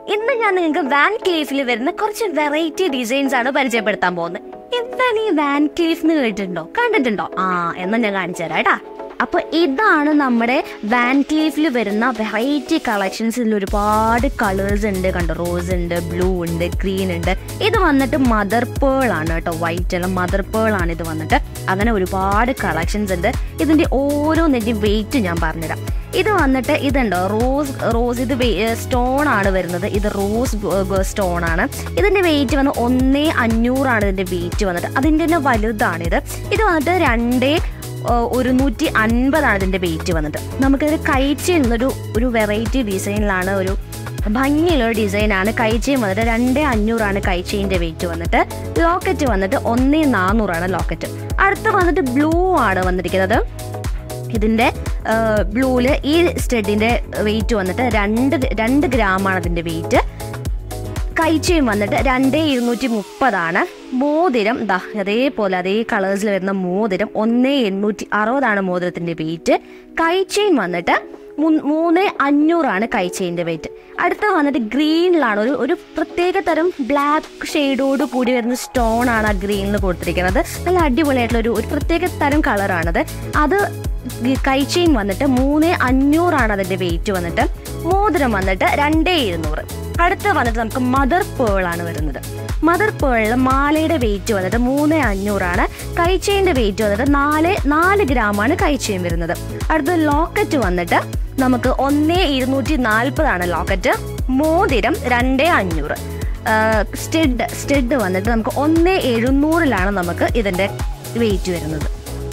ഇന്ന് ഞാൻ നിങ്ങൾക്ക് വാൻ ക്ലീഫിൽ വരുന്ന കുറച്ച് വെറൈറ്റി ഡിസൈൻസ് ആണ് പരിചയപ്പെടുത്താൻ പോകുന്നത് എന്താണ് ഈ വാൻ ക്ലീഫ് എന്ന് കേട്ടിട്ടുണ്ടോ കണ്ടിട്ടുണ്ടോ ആ എന്നാ ഞാൻ കാണിച്ചു തരാം കേട്ടാ അപ്പൊ ഇതാണ് നമ്മുടെ വാൻ ക്ലീഫിൽ വരുന്ന വെറൈറ്റി കളക്ഷൻസിൽ ഒരുപാട് കളേഴ്സ് ഉണ്ട് കണ്ടോ റോസ് ഉണ്ട് ബ്ലൂ ഉണ്ട് ഗ്രീൻ ഉണ്ട് ഇത് വന്നിട്ട് മദർ പേൾ ആണ് കേട്ടോ വൈറ്റ് അല്ല മദർ പേൾ ആണ് ഇത് വന്നിട്ട് അങ്ങനെ ഒരുപാട് കളക്ഷൻസ് ഉണ്ട് ഇതിന്റെ ഓരോന്നിന്റെയും വെയിറ്റ് ഞാൻ പറഞ്ഞുതരാം ഇത് വന്നിട്ട് ഇതുണ്ടോ റോസ് റോസ് ഇത് സ്റ്റോൺ ആണ് വരുന്നത് ഇത് റോസ് സ്റ്റോൺ ആണ് ഇതിന്റെ വെയിറ്റ് വന്ന് ഒന്നേ അഞ്ഞൂറാണ് ഇതിന്റെ വെയിറ്റ് വന്നിട്ട് അതിന്റെ തന്നെ വലുതാണിത് ഇത് വന്നിട്ട് രണ്ടേ ഏഹ്, ഒരുന്നൂറ്റി അൻപതാണ് ഇതിന്റെ വെയിറ്റ് വന്നിട്ട് നമുക്കിത് കഴിച്ച് എന്നൊരു ഒരു വെറൈറ്റി ഡിസൈനിലാണ് ഒരു ഭംഗിയുള്ള ഡിസൈനാണ് കൈച്ചെയിൻ വന്നിട്ട് രണ്ടേ അഞ്ഞൂറാണ് കൈച്ചെയിൻ്റെ വെയിറ്റ് വന്നിട്ട് ലോക്കറ്റ് വന്നിട്ട് ഒന്നേ നാനൂറാണ് ലോക്കറ്റ് അടുത്ത് വന്നിട്ട് ബ്ലൂ ആണ് വന്നിരിക്കുന്നത് ഇതിന്റെ ബ്ലൂല് ഈ സ്റ്റഡിന്റെ വെയിറ്റ് വന്നിട്ട് രണ്ട് രണ്ട് ഗ്രാമാണ് അതിന്റെ വെയിറ്റ് കൈച്ചയും വന്നിട്ട് രണ്ടേ ഇരുന്നൂറ്റി മുപ്പതാണ് മോതിരം ദാ അതേപോലെ അതേ കളേഴ്സിൽ വരുന്ന മോതിരം ഒന്നേ എണ്ണൂറ്റി അറുപതാണ് മോതിരത്തിന്റെ വെയിറ്റ് കൈച്ചെയിൻ വന്നിട്ട് മൂ- മൂന്ന് അഞ്ഞൂറാണ് കൈച്ചെയിൻ്റെ വെയിറ്റ് അടുത്ത വന്നിട്ട് ഗ്രീനിലാണ് ഒരു ഒരു പ്രത്യേക തരം ബ്ലാക്ക് ഷെയ്ഡോട് കൂടി വരുന്ന സ്റ്റോൺ ആണ് ആ ഗ്രീനിൽ കൊടുത്തിരിക്കുന്നത് നല്ല അടിപൊളിയായിട്ടുള്ള ഒരു ഒരു പ്രത്യേക തരം കളറാണത് അത് കൈച്ചെയിൻ വന്നിട്ട് മൂന്ന് അഞ്ഞൂറാണ് അതിന്റെ വെയിറ്റ് വന്നിട്ട് മോതിരം വന്നിട്ട് രണ്ടേ ഇരുന്നൂറ് അടുത്ത വന്നിട്ട് നമുക്ക് മദർ പേൾ ആണ് വരുന്നത് മദർ പേളിൽ മാലയുടെ വെയിറ്റ് വന്നിട്ട് മൂന്ന് അഞ്ഞൂറാണ് കൈച്ചെയിൻ്റെ വെയിറ്റ് വന്നിട്ട് നാല് നാല് ഗ്രാമാണ് കൈച്ചെയിൻ വരുന്നത് അടുത്ത ലോക്കറ്റ് വന്നിട്ട് നമുക്ക് ഒന്നേ ഇരുന്നൂറ്റി നാൽപ്പതാണ് ലോക്കറ്റ് മോതിരം രണ്ടേ അഞ്ഞൂറ് സ്റ്റെഡ് സ്റ്റെഡ് വന്നിട്ട് നമുക്ക് ഒന്നേ എഴുന്നൂറിലാണ് നമുക്ക് ഇതിൻ്റെ വെയിറ്റ് വരുന്നത്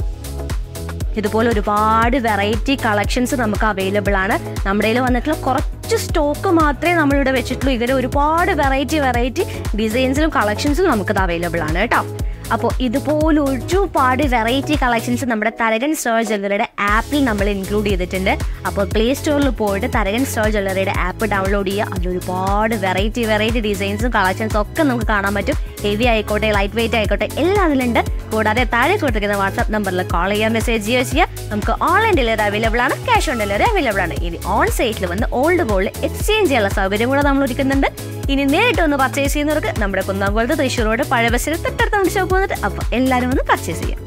ഇതുപോലെ ഒരുപാട് വെറൈറ്റി കളക്ഷൻസ് നമുക്ക് അവൈലബിൾ ആണ് നമ്മുടെ കയ്യിൽ വന്നിട്ടുള്ള കുറച്ച് സ്റ്റോക്ക് മാത്രമേ നമ്മളിവിടെ വെച്ചിട്ടുള്ളൂ ഇതിൽ ഒരുപാട് വെറൈറ്റി വെറൈറ്റി ഡിസൈൻസിലും കളക്ഷൻസിലും നമുക്കത് അവൈലബിൾ ആണ് കേട്ടോ അപ്പോൾ ഇതുപോലെ ഒരുപാട് വെറൈറ്റി കളക്ഷൻസ് നമ്മുടെ തരകൻ സ്റ്റോർ ജ്വല്ലറിയുടെ ആപ്പിൽ നമ്മൾ ഇൻക്ലൂഡ് ചെയ്തിട്ടുണ്ട് അപ്പോൾ പ്ലേ സ്റ്റോറിൽ പോയിട്ട് തരകൻ സ്റ്റോർ ജ്വല്ലറിയുടെ ആപ്പ് ഡൗൺലോഡ് ചെയ്യുക അതിൽ ഒരുപാട് വെറൈറ്റി വെറൈറ്റി ഡിസൈൻസും കളക്ഷൻസും ഒക്കെ നമുക്ക് കാണാൻ പറ്റും ഹെവി ആയിക്കോട്ടെ ലൈറ്റ് വെയിറ്റ് ആയിക്കോട്ടെ എല്ലാം അതിലുണ്ട് കൂടാതെ താഴെ കൊടുത്തിരിക്കുന്ന വാട്സ്ആപ്പ് നമ്പറിൽ കോൾ ചെയ്യാൻ മെസ്സേജ് ചെയ്യുക ചെയ്യുക നമുക്ക് ഓൺലൈൻ ഡെലിവറി അവൈലബിൾ ആണ് ക്യാഷ് ഓൺ ഡെലിവറി അവൈലബിൾ ആണ് ഇനി ഓൺ സൈറ്റിൽ വന്ന് ഓൾഡ് ഗോൾഡ് എക്സ്ചേഞ്ച് ചെയ്യാനുള്ള സൗകര്യം കൂടെ നമ്മൾ ഒരുക്കുന്നുണ്ട് ഇനി നേരിട്ട് ഒന്ന് പർച്ചേസ് ചെയ്യുന്നവർക്ക് നമ്മുടെ കുന്നംകുളത്ത് തൃശ്ശൂർ റോഡ് പഴയ ബസ്സിൽ തൊട്ടടുത്ത ഷോപ്പ് വന്നിട്ട് അപ്പോൾ എല്ലാവരും ഒന്ന് പർച്ചേസ് ചെയ്യാം